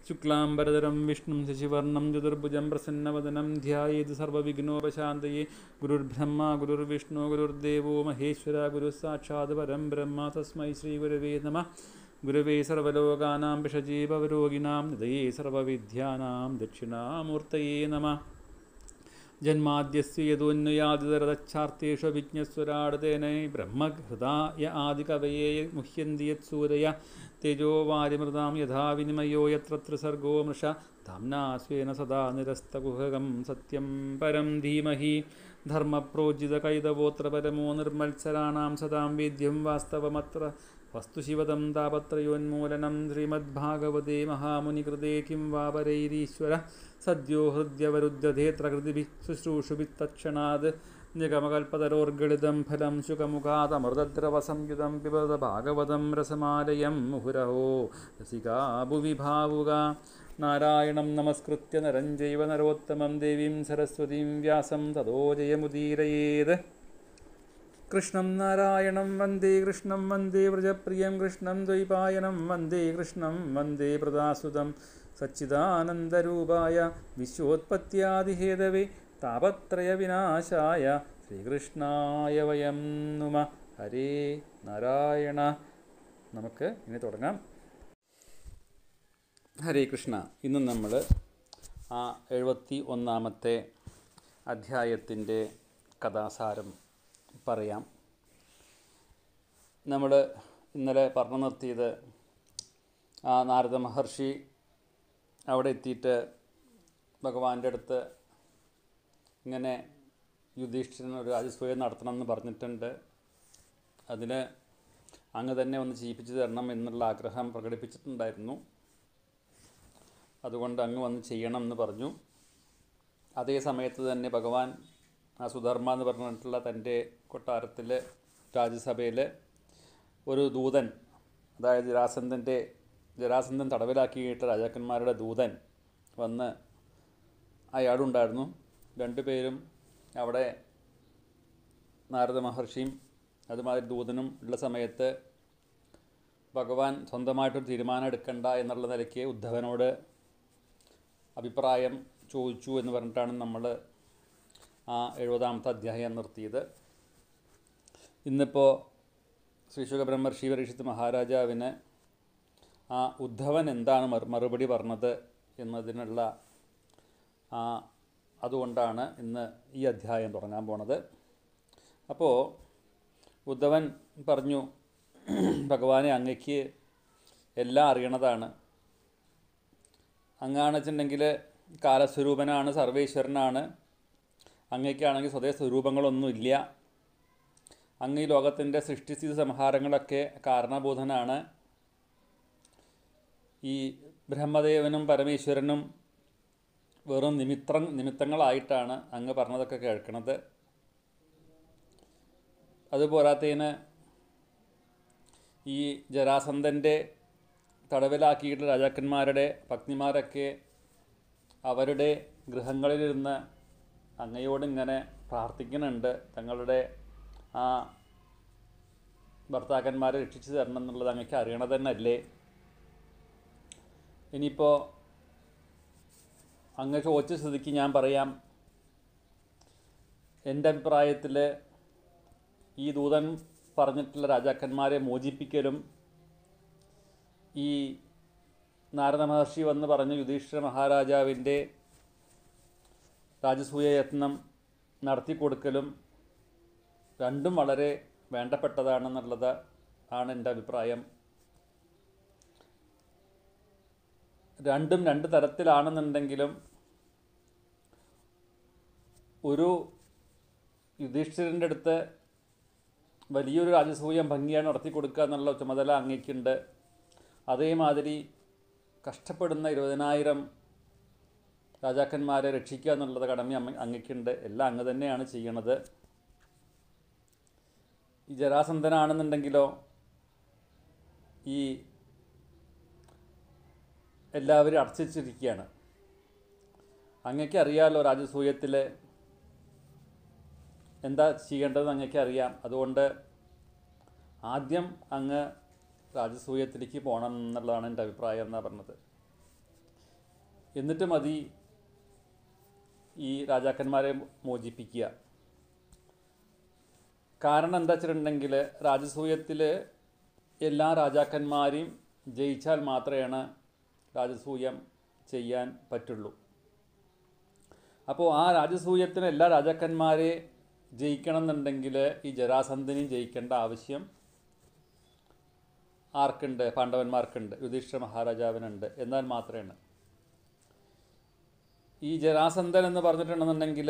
ശുക്ലാംബരധരം വിഷ്ണും ശശിവർണം ചതുർഭുജം പ്രസന്നവദനം ധ്യായേത് സർവവിഘ്നോപശാന്തയെ ഗുരുർബ്രഹ്മ ഗുരുർവിഷ്ണു ഗുരുർദേവോ മഹേശ്വര ഗുരു സാക്ഷാത് പരം ബ്രഹ്മ തസ്മൈ ശ്രീ ഗുരവേ നമ ഗുരവേ സർവലോകാനാം വിഷജീവരോഗിണാം നിതയേ സർവവിദ്യാനാം ദക്ഷിണാമൂർത്തയേ നമ ജന്മാദ്യസ്യ യദോന്വയാദിതരതച്ഛാർത്തേഷു വിജ്ഞസ്വരാടതേനൈ ബ്രഹ്മഹൃദായ ആദികവയേ മുഹ്യന്തി യത്സൂരയ തേജോ വാരിമൃതാം യഥാ വിനിമയോ യത്ര ത്രിസർഗോ മൃഷ ധാംനാ സ്വേന സദാ നിരസ്തകുഹകം സത്യം പരം ധീമഹി ധർമ്മപ്രോജിതകൈതവോത്ര പരമോ നിർമ്മത്സരാണാം സദാം വേദ്യം വാസ്തവമത്ര വസ്തുശിവദം താപത്രയോന്മൂലനം ശ്രീമദ്ഭാഗവതേ മഹാമുനികൃതേ കിം വാപരൈരീശ്വര സദ്യോ ഹൃദ്യവരുദ്ധ്യധേത്ര ഹൃദിഭിः ശുശ്രൂഷുഭിത്തക്ഷണാത് നിഗമകൽപ്പതരോർഗളിതം ഫലം ശുകമുഖാതമൃതദ്രവസംയുതം പിബത ഭാഗവതം രസമാലയം മുഹുരഹോ രസികാ ഭുവി ഭാവുക നാരായണം നമസ്കൃത്യ നരം ചൈവ നരോത്തമം ദേവീം സരസ്വതീം വ്യാസം തതോ ജയമുദീരയേത് കൃഷ്ണം നാരായണം വന്ദേ കൃഷ്ണം വന്ദേ വ്രജപ്രിയം കൃഷ്ണം ദ്വൈപായനം വന്ദേ കൃഷ്ണം വന്ദേ പ്രദാസുതം സച്ചിദാനന്ദരൂപായ വിശ്വോത്പത്യാദിഹേതവേ താപത്രയവിനാശായ ശ്രീകൃഷ്ണായ വയം നുമ ഹരേ നാരായണ നമുക്ക് ഇനി തുടങ്ങാം ഹരേ കൃഷ്ണ ഇന്ന് നമ്മൾ ആ എഴുപത്തി ഒന്നാമത്തെ അധ്യായത്തിൻ്റെ കഥാസാരം പറയാം നമ്മൾ ഇന്നലെ പറഞ്ഞു നിർത്തിയത് ആ നാരദ മഹർഷി അവിടെ എത്തിയിട്ട് ഭഗവാന്റെ അടുത്ത് ഇങ്ങനെ യുധിഷ്ഠിരൻ ഒരു രാജസ്വയം നടത്തണമെന്ന് പറഞ്ഞിട്ടുണ്ട് അതിന് അങ്ങ് തന്നെ ഒന്ന് ചെയ്യിപ്പിച്ചു തരണം എന്നുള്ള ആഗ്രഹം പ്രകടിപ്പിച്ചിട്ടുണ്ടായിരുന്നു അതുകൊണ്ട് അങ്ങ് വന്ന് ചെയ്യണം എന്ന് പറഞ്ഞു അതേ സമയത്ത് തന്നെ ഭഗവാൻ ആ സുധർമ്മ എന്ന് പറഞ്ഞിട്ടുള്ള തൻ്റെ കൊട്ടാരത്തിൽ രാജ്യസഭയിൽ ഒരു ദൂതൻ അതായത് ജരാസന്ധൻ്റെ ജരാസന്ധൻ തടവിലാക്കിയിട്ട് രാജാക്കന്മാരുടെ ദൂതൻ വന്ന് അയാളുണ്ടായിരുന്നു രണ്ടുപേരും അവിടെ നാരദ മഹർഷിയും അതുമാതിരി ദൂതനും ഉള്ള സമയത്ത് ഭഗവാൻ സ്വന്തമായിട്ടൊരു തീരുമാനം എടുക്കണ്ട എന്നുള്ള നിലയ്ക്ക് ഉദ്ധവനോട് അഭിപ്രായം ചോദിച്ചു എന്ന് പറഞ്ഞിട്ടാണ് നമ്മൾ ആ എഴുപതാമത്തെ അധ്യായം നിർത്തിയത് ഇന്നിപ്പോൾ ശ്രീശുഖ ബ്രഹ്മർഷി പരീക്ഷിത് മഹാരാജാവിന് ആ ഉദ്ധവൻ എന്താണ് മറു മറുപടി പറഞ്ഞത് എന്നതിനുള്ള ആ അതുകൊണ്ടാണ് ഇന്ന് ഈ അധ്യായം തുടങ്ങാൻ പോണത് അപ്പോൾ ഉദ്ധവൻ പറഞ്ഞു ഭഗവാനെ അങ്ങയ്ക്ക് എല്ലാം അറിയണതാണ് അങ്ങാണെന്ന് വെച്ചിട്ടുണ്ടെങ്കിൽ കാലസ്വരൂപനാണ് സർവേശ്വരനാണ് അങ്ങയ്ക്കാണെങ്കിൽ സ്വതേ സ്വരൂപങ്ങളൊന്നുമില്ല അങ്ങ് ഈ ലോകത്തിൻ്റെ സൃഷ്ടിസ്ഥിതി സംഹാരങ്ങളൊക്കെ കാരണബോധനാണ് ഈ ബ്രഹ്മദേവനും പരമേശ്വരനും വെറും നിമിത്ര നിമിത്തങ്ങളായിട്ടാണ് അങ്ങ് പറഞ്ഞതൊക്കെ കേൾക്കണത് അതുപോരാത്തതിന് ഈ ജരാസന്ധൻ്റെ തടവിലാക്കിയിട്ടുള്ള രാജാക്കന്മാരുടെ പത്നിമാരൊക്കെ അവരുടെ ഗൃഹങ്ങളിലിരുന്ന് അങ്ങയോട് ഇങ്ങനെ പ്രാർത്ഥിക്കുന്നുണ്ട് തങ്ങളുടെ ആ ഭർത്താക്കന്മാരെ രക്ഷിച്ചു തരണം എന്നുള്ളത് അങ്ങക്ക് അറിയണത് തന്നെ അല്ലേ ഇനിയിപ്പോൾ അങ്ങ് ചോദിച്ച സ്ഥിതിക്ക് ഞാൻ പറയാം എൻ്റെ അഭിപ്രായത്തിൽ ഈ ദൂതൻ പറഞ്ഞിട്ടുള്ള രാജാക്കന്മാരെ മോചിപ്പിക്കലും ഈ നാരദ മഹർഷി വന്ന് പറഞ്ഞ യുധിഷ്ഠിര മഹാരാജാവിൻ്റെ രാജസൂയ യത്നം നടത്തി കൊടുക്കലും രണ്ടും വളരെ വേണ്ടപ്പെട്ടതാണെന്നുള്ളത് ആണ് എൻ്റെ അഭിപ്രായം രണ്ടും രണ്ട് തരത്തിലാണെന്നുണ്ടെങ്കിലും ഒരു യുധിഷ്ഠിരൻ്റെ അടുത്ത് വലിയൊരു രാജസൂയം ഭംഗിയാണ് നടത്തി കൊടുക്കുക എന്നുള്ള ചുമതല അങ്ങേക്കുണ്ട് അതേമാതിരി കഷ്ടപ്പെടുന്ന ഇരുപതിനായിരം രാജാക്കന്മാരെ രക്ഷിക്കുക എന്നുള്ളത് കടമ അമ്മ അങ്ങയ്ക്കുണ്ട് എല്ലാം അങ്ങ് തന്നെയാണ് ചെയ്യണത് ഈ ജരാസന്ധനാണെന്നുണ്ടെങ്കിലോ ഈ എല്ലാവരും അടച്ചിരിക്കുകയാണ് അങ്ങക്ക് അറിയാമല്ലോ രാജസൂയത്തിൽ എന്താ ചെയ്യേണ്ടതെന്ന് അങ്ങക്ക് അറിയാം അതുകൊണ്ട് ആദ്യം അങ്ങ് രാജസൂയത്തിലേക്ക് പോകണം എന്നുള്ളതാണ് എൻ്റെ അഭിപ്രായം എന്നാണ് പറഞ്ഞത് എന്നിട്ട് മതി ഈ രാജാക്കന്മാരെ മോചിപ്പിക്കുക കാരണം എന്താ വെച്ചിട്ടുണ്ടെങ്കിൽ രാജസൂയത്തിൽ എല്ലാ രാജാക്കന്മാരെയും ജയിച്ചാൽ മാത്രമേ രാജസൂയം ചെയ്യാൻ പറ്റുള്ളൂ അപ്പോൾ ആ രാജസൂയത്തിന് എല്ലാ രാജാക്കന്മാരെ ജയിക്കണം എന്നുണ്ടെങ്കിൽ ഈ ജരാസന്ധനെയും ജയിക്കേണ്ട ആവശ്യം ആർക്കുണ്ട് പാണ്ഡവന്മാർക്കുണ്ട് യുധിഷ്ഠിര മഹാരാജാവിനുണ്ട് എന്നാൽ മാത്രമാണ് ഈ ജരാസന്ധൻ എന്ന് പറഞ്ഞിട്ടുണ്ടെന്നുണ്ടെങ്കിൽ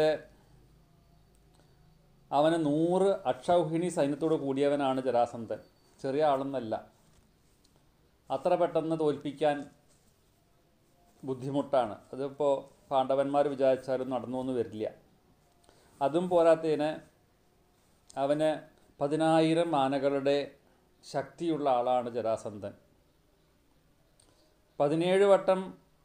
അവന് നൂറ് അക്ഷൗഹിണി സൈന്യത്തോട് കൂടിയവനാണ് ജരാസന്ധൻ ചെറിയ ആളൊന്നല്ല അത്ര പെട്ടെന്ന് തോൽപ്പിക്കാൻ ബുദ്ധിമുട്ടാണ് അതിപ്പോൾ പാണ്ഡവന്മാർ വിചാരിച്ചാലും നടന്നു എന്ന് വരില്ല അതും പോരാത്തതിന് അവന് പതിനായിരം ആനകളുടെ ശക്തിയുള്ള ആളാണ് ജരാസന്ധൻ പതിനേഴ് വട്ടം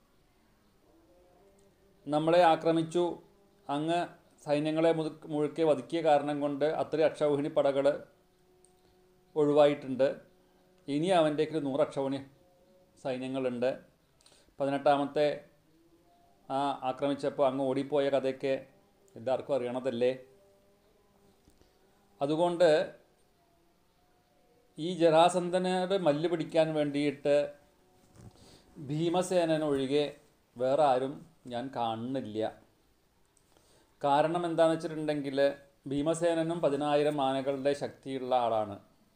നമ്മളെ ആക്രമിച്ചു അങ്ങ് സൈന്യങ്ങളെ മുതു മുഴുക്കെ വധിക്കിയ കാരണം കൊണ്ട് അത്രയും അക്ഷൗഹിണി പടകൾ ഒഴിവായിട്ടുണ്ട് ഇനി അവൻ്റെക്ക് നൂറ് അക്ഷൗഹിണി സൈന്യങ്ങളുണ്ട് പതിനെട്ടാമത്തെ ആ ആക്രമിച്ചപ്പോൾ അങ്ങ് ഓടിപ്പോയ കഥയൊക്കെ എല്ലാവർക്കും അറിയണതല്ലേ അതുകൊണ്ട് ഈ ജരാസന്ധനോട് മല്ല് പിടിക്കാൻ വേണ്ടിയിട്ട് ഭീമസേനനൊഴികെ വേറെ ആരും ഞാൻ കാണുന്നില്ല കാരണം എന്താണെന്ന് വെച്ചിട്ടുണ്ടെങ്കിൽ ഭീമസേനനും പതിനായിരം ആനകളുടെ ശക്തിയുള്ള ആളാണ്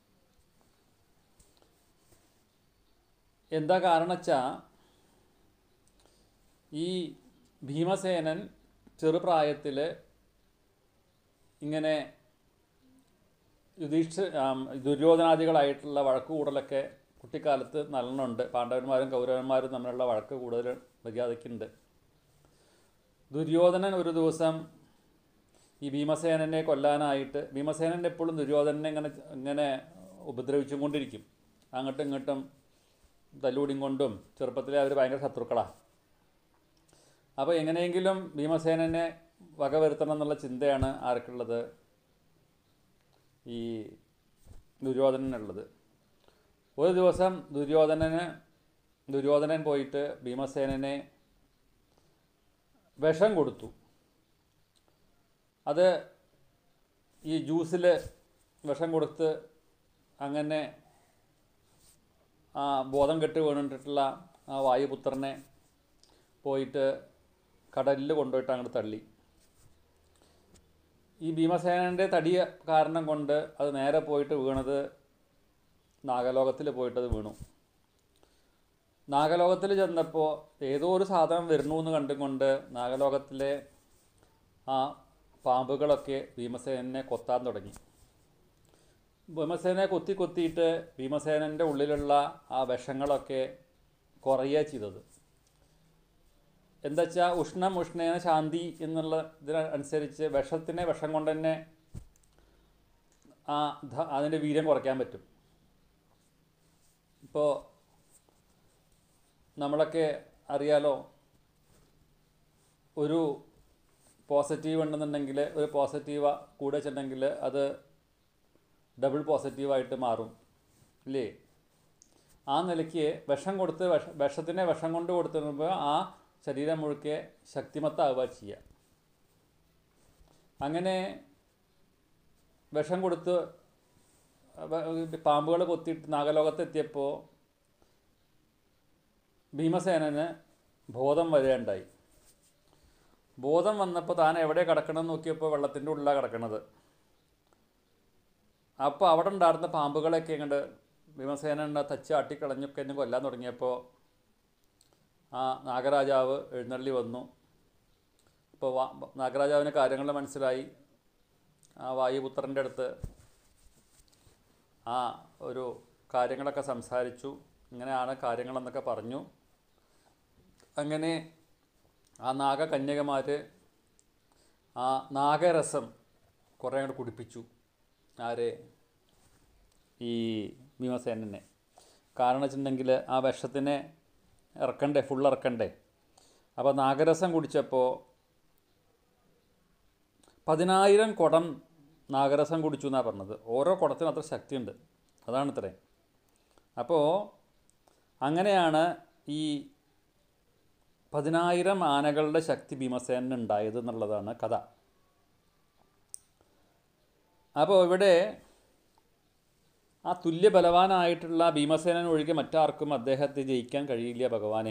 എന്താ കാരണം വെച്ചാൽ ഈ ഭീമസേനൻ ചെറുപ്രായത്തിൽ ഇങ്ങനെ യുധിഷ്ഠ ദുര്യോധനാദികളായിട്ടുള്ള വഴക്ക് കൂടലൊക്കെ കുട്ടിക്കാലത്ത് നല്ലോണമുണ്ട് പാണ്ഡവന്മാരും കൗരവന്മാരും തമ്മിലുള്ള വഴക്ക് കൂടുതൽ മര്യാദയ്ക്കുണ്ട് ദുര്യോധനൻ ഒരു ദിവസം ഈ ഭീമസേനനെ കൊല്ലാനായിട്ട് ഭീമസേനൻ എപ്പോഴും ദുര്യോധനനെ ഇങ്ങനെ ഇങ്ങനെ ഉപദ്രവിച്ചും കൊണ്ടിരിക്കും അങ്ങോട്ടും ഇങ്ങോട്ടും തല്ലൂടിയും കൊണ്ടും ചെറുപ്പത്തിലെ അവർ ഭയങ്കര ശത്രുക്കളാണ് അപ്പോൾ എങ്ങനെയെങ്കിലും ഭീമസേനനെ വകവരുത്തണം എന്നുള്ള ചിന്തയാണ് ആർക്കുള്ളത് ഈ ദുര്യോധനനുള്ളത് ഒരു ദിവസം ദുര്യോധനന് ദുര്യോധനൻ പോയിട്ട് ഭീമസേനനെ വിഷം കൊടുത്തു അത് ഈ ജ്യൂസിൽ വിഷം കൊടുത്ത് അങ്ങനെ ആ ബോധം കെട്ട് വീണിട്ടുള്ള ആ വായുപുത്രനെ പോയിട്ട് കടലിൽ കൊണ്ടുപോയിട്ട് അങ്ങോട്ട് തള്ളി ഈ ഭീമസേനൻ്റെ തടിയ കാരണം കൊണ്ട് അത് നേരെ പോയിട്ട് വീണത് നാഗലോകത്തിൽ പോയിട്ടത് വീണു നാഗലോകത്തിൽ ചെന്നപ്പോൾ ഏതോ ഒരു സാധനം വരുന്നു എന്ന് കണ്ടുകൊണ്ട് നാഗലോകത്തിലെ ആ പാമ്പുകളൊക്കെ ഭീമസേനെ കൊത്താൻ തുടങ്ങി ഭീമസേനെ കൊത്തി കൊത്തിയിട്ട് ഭീമസേനൻ്റെ ഉള്ളിലുള്ള ആ വിഷങ്ങളൊക്കെ കുറയുക ചെയ്തത് എന്താ വെച്ചാൽ ഉഷ്ണം ഉഷ്ണേന ശാന്തി എന്നുള്ള ഇതിനനുസരിച്ച് വിഷത്തിനെ വിഷം കൊണ്ട് തന്നെ ആ ധ- അതിൻ്റെ വീര്യം കുറയ്ക്കാൻ പറ്റും ഇപ്പോൾ നമ്മളൊക്കെ അറിയാലോ ഒരു പോസിറ്റീവ് ഉണ്ടെന്നുണ്ടെങ്കിൽ ഒരു പോസിറ്റീവ് കൂടെ വെച്ചിട്ടുണ്ടെങ്കിൽ അത് ഡബിൾ പോസിറ്റീവായിട്ട് മാറും ഇല്ലേ ആ നിലയ്ക്ക് വിഷം കൊടുത്ത് വിഷ വിഷത്തിനെ വിഷം കൊണ്ട് കൊടുത്തിരുമ്പോൾ ആ ശരീരം മുഴുക്കെ ശക്തിമത്താവുക ചെയ്യുക അങ്ങനെ വിഷം കൊടുത്ത് പാമ്പുകൾ കൊത്തിയിട്ട് നാഗലോകത്തെത്തിയപ്പോൾ ഭീമസേനന് ബോധം വരേണ്ടായി ബോധം വന്നപ്പോൾ താൻ എവിടെ കിടക്കണം എന്ന് നോക്കിയപ്പോൾ വെള്ളത്തിൻ്റെ ഉള്ളിലാണ് കിടക്കണത് അപ്പോൾ അവിടെ ഉണ്ടായിരുന്ന പാമ്പുകളെയൊക്കെ ഇങ്ങോട്ട് ഭീമസേന തച്ച് ആട്ടിക്കളഞ്ഞൊക്കെ എന്നെ കൊല്ലാൻ തുടങ്ങിയപ്പോൾ ആ നാഗരാജാവ് എഴുന്നള്ളി വന്നു അപ്പോൾ വാ നാഗരാജാവിന് കാര്യങ്ങൾ മനസ്സിലായി ആ വായുപുത്രൻ്റെ അടുത്ത് ആ ഒരു കാര്യങ്ങളൊക്കെ സംസാരിച്ചു ഇങ്ങനെയാണ് കാര്യങ്ങളെന്നൊക്കെ പറഞ്ഞു അങ്ങനെ ആ നാഗകന്യകമാർ ആ നാഗരസം കുറേ അങ്ങോട്ട് കുടിപ്പിച്ചു ആരെ ഈ ഭീമസേനനെ കാരണം വെച്ചിട്ടുണ്ടെങ്കിൽ ആ വിഷത്തിനെ ഇറക്കണ്ടേ ഫുൾ ഇറക്കണ്ടേ അപ്പോൾ നാഗരസം കുടിച്ചപ്പോൾ പതിനായിരം കുടം നാഗരസം കുടിച്ചു എന്നാണ് പറഞ്ഞത് ഓരോ കുടത്തിനും അത്ര ശക്തിയുണ്ട് അതാണ് ഇത്രയും അപ്പോൾ അങ്ങനെയാണ് ഈ പതിനായിരം ആനകളുടെ ശക്തി ഭീമസേനന് ഉണ്ടായത് എന്നുള്ളതാണ് കഥ അപ്പോൾ ഇവിടെ ആ തുല്യ ബലവാനായിട്ടുള്ള ഭീമസേനൻ ഒഴികെ മറ്റാർക്കും അദ്ദേഹത്തെ ജയിക്കാൻ കഴിയില്ല ഭഗവാനെ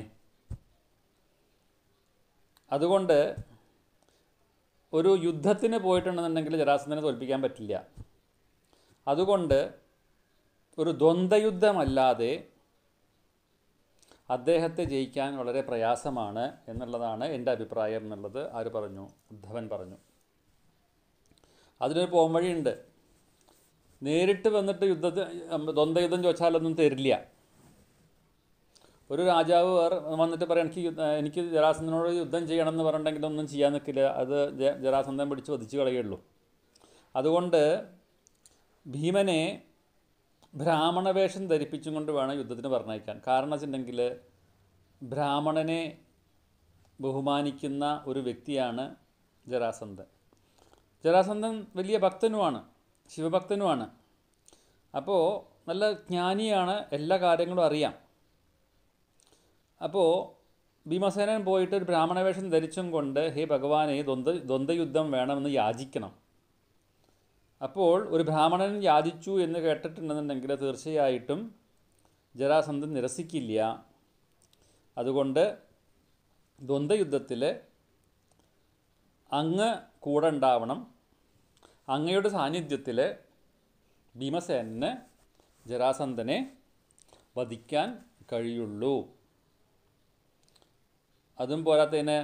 അതുകൊണ്ട് ഒരു യുദ്ധത്തിന് പോയിട്ടുണ്ടെന്നുണ്ടെങ്കിൽ ജരാസന്ധനെ തോൽപ്പിക്കാൻ പറ്റില്ല അതുകൊണ്ട് ഒരു ദ്വന്ദ്വയുദ്ധമല്ലാതെ അദ്ദേഹത്തെ ജയിക്കാൻ വളരെ പ്രയാസമാണ് എന്നുള്ളതാണ് എൻ്റെ അഭിപ്രായം എന്നുള്ളത് ആര് പറഞ്ഞു ഉദ്ധവൻ പറഞ്ഞു അതിനൊരു പോംവഴിയുണ്ട് നേരിട്ട് വന്നിട്ട് യുദ്ധത്തിൽ ദ്വന്ദ്വയുദ്ധം ചോദിച്ചാലൊന്നും തരില്ല ഒരു രാജാവ് വേറെ വന്നിട്ട് പറയാം എനിക്ക് യുദ്ധ- എനിക്ക് ജരാസന്ധനോട് യുദ്ധം ചെയ്യണം എന്ന് പറഞ്ഞിട്ടുണ്ടെങ്കിൽ ഒന്നും ചെയ്യാൻ നിൽക്കില്ല അത് ജ- ജരാസന്ധൻ പിടിച്ച് വധിച്ച് കളയുള്ളൂ അതുകൊണ്ട് ഭീമനെ ബ്രാഹ്മണ വേഷം ധരിപ്പിച്ചും കൊണ്ട് വേണം യുദ്ധത്തിന് പറഞ്ഞയക്കാൻ കാരണം വെച്ചിട്ടുണ്ടെങ്കിൽ ബ്രാഹ്മണനെ ബഹുമാനിക്കുന്ന ഒരു വ്യക്തിയാണ് ജരാസന്ധൻ ജരാസന്ധൻ വലിയ ഭക്തനുമാണ് ശിവഭക്തനുമാണ് അപ്പോൾ നല്ല ജ്ഞാനിയാണ് എല്ലാ കാര്യങ്ങളും അറിയാം അപ്പോൾ ഭീമസേനൻ പോയിട്ട് ഒരു ബ്രാഹ്മണ വേഷം ധരിച്ചും കൊണ്ട് ഹേ ഭഗവാനെ ദ്വന്ദ് ദ്വന്ദ്വയുദ്ധം വേണമെന്ന് യാചിക്കണം അപ്പോൾ ഒരു ബ്രാഹ്മണൻ യാചിച്ചു എന്ന് കേട്ടിട്ടുണ്ടെന്നുണ്ടെങ്കിൽ തീർച്ചയായിട്ടും ജരാസന്ധൻ നിരസിക്കില്ല അതുകൊണ്ട് ദ്വന്ദ്വയുദ്ധത്തിൽ അങ്ങ് കൂടെ ഉണ്ടാവണം അങ്ങയുടെ സാന്നിധ്യത്തിൽ ഭീമസേനന് ജരാസന്ധനെ വധിക്കാൻ കഴിയുള്ളൂ അതും പോരാത്തതിന്